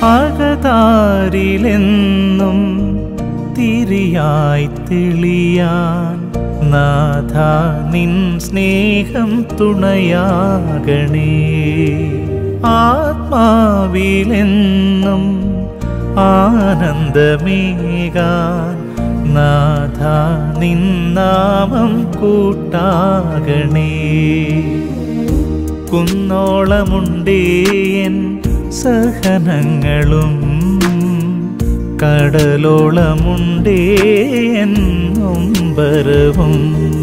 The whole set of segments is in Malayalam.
അകതാരിലെന്നും തിരിയായി തെളിയാൻ നാഥ നിൻ സ്നേഹം തുണയാകണേ ആത്മാവിലെന്നും ആനന്ദമേകാൻ നാഥ നിന്നാമം കൂട്ടാകണേ കുന്നോളമുണ്ടേയൻ സഹനങ്ങളും കടലോളമുണ്ടേയൻ നൊമ്പരവും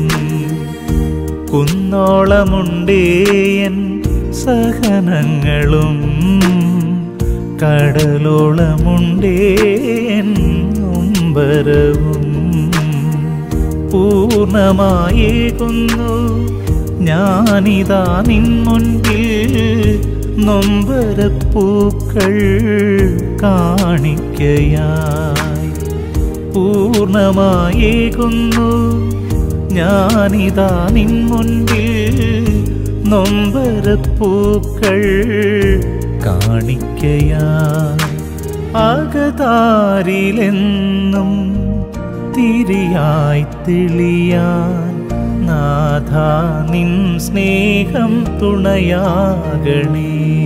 കുന്നോളമുണ്ടേയൻ സഹനങ്ങളും കടലോളമുണ്ടേയൻ നൊമ്പരവും പൂർണ്ണമായേകുന്നു ഞാനിതാ നിൻ മുൻപിൽ നൊമ്പരപ്പൂക്കൾ കാണിക്കയായി പൂർണ്ണമായേകുന്നു ഞാനിതാ നിൻ മുൻപിൽ നൊമ്പരപ്പൂക്കൾ കാണിക്കയായി അകതാരിലെന്നും തിരിയായി തെളിയാൻ നാഥ നിൻ സ്നേഹം തുണയാകണേ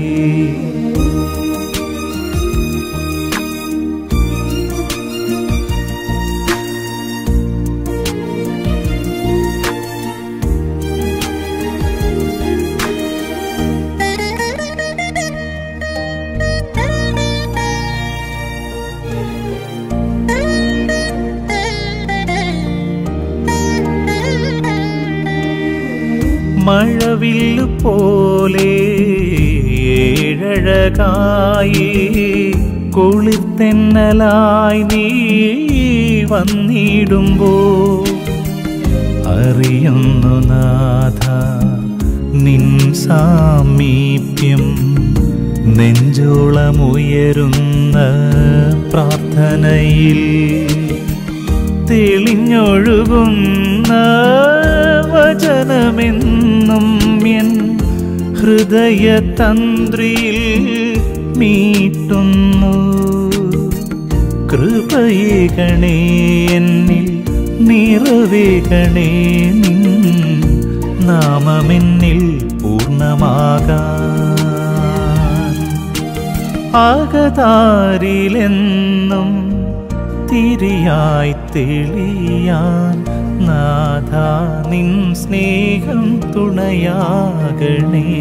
മഴവില്ലു പോലെ ഏഴഴകായി കുളിർത്തെന്നലായി നീ വന്നിടുമ്പോ അറിയുന്നു നാഥ നിൻ സാമീപ്യം നെഞ്ചോളമുയരുന്ന പ്രാർത്ഥനയിൽ തെളിഞ്ഞൊഴുകുന്ന വചനമെന്നും എൻ ഹൃദയതന്ത്രിയിൽ മീട്ടുന്നു കൃപയേകണേ എന്നിൽ നിറവേകണേ നിൻ നാമമെന്നിൽ പൂർണ്ണമാകാൻ ആകതാരിലെന്നും തിരിയായി തെളിയാൻ നാഥ നിൻ സ്നേഹം തുണയാകണേ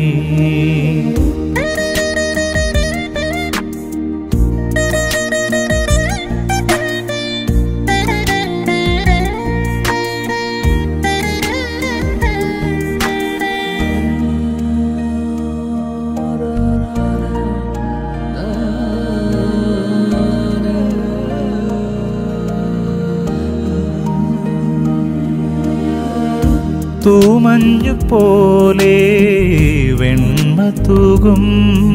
തൂമഞ്ഞു പോലെ വെണ്മ തൂകും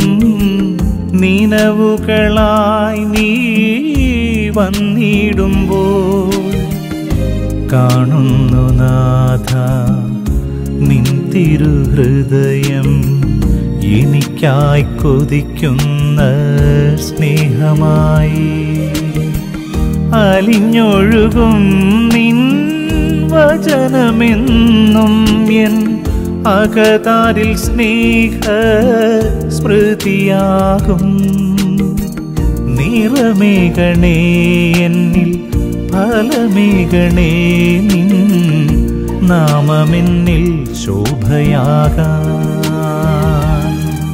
നിലവുകളായി നീ വന്നിടുമ്പോൾ കാണുന്നു നാഥ നിൻ തിരുഹൃദയം എനിക്കായി കൊതിക്കുന്ന സ്നേഹമായി അലിഞ്ഞൊഴുകും നിൻ വചനമെന്നും എൻ അകതാരിൽ സ്നേഹ സ്മൃതിയാകും നിറമേകണേ എന്നിൽ ഫലമേകണേ നിൻ നാമമെന്നിൽ ശോഭയാകാൻ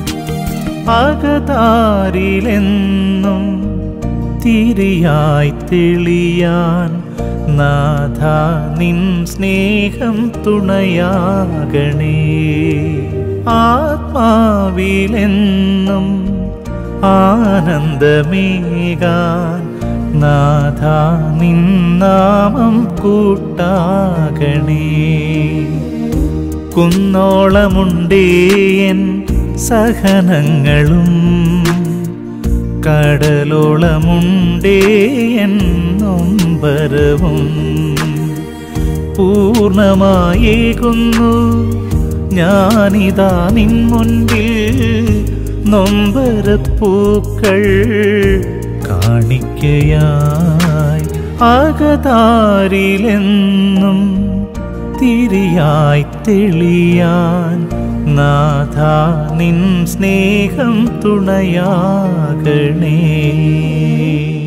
അകതാരിലെന്നും തിരിയായി തെളിയാൻ നാഥ നിൻ സ്നേഹം തുണയാകണേ ആത്മാവിലെന്നും ആനന്ദമേകാൻ നാഥ നിന്നാമം കൂട്ടാകണേ കുന്നോളമുണ്ടേയൻ സഹനങ്ങളും കടലോളമുണ്ടേയൻ നൊമ്പരവും പൂർണ്ണമായേകുന്നു ഞാനിതാ നിൻ മുൻപിൽ നൊമ്പരപ്പൂക്കൾ കാണിക്കയായി അകതാരിലെന്നും തിരിയായി തെളിയാൻ നാഥ നിൻ സ്നേഹം തുണയാകണേ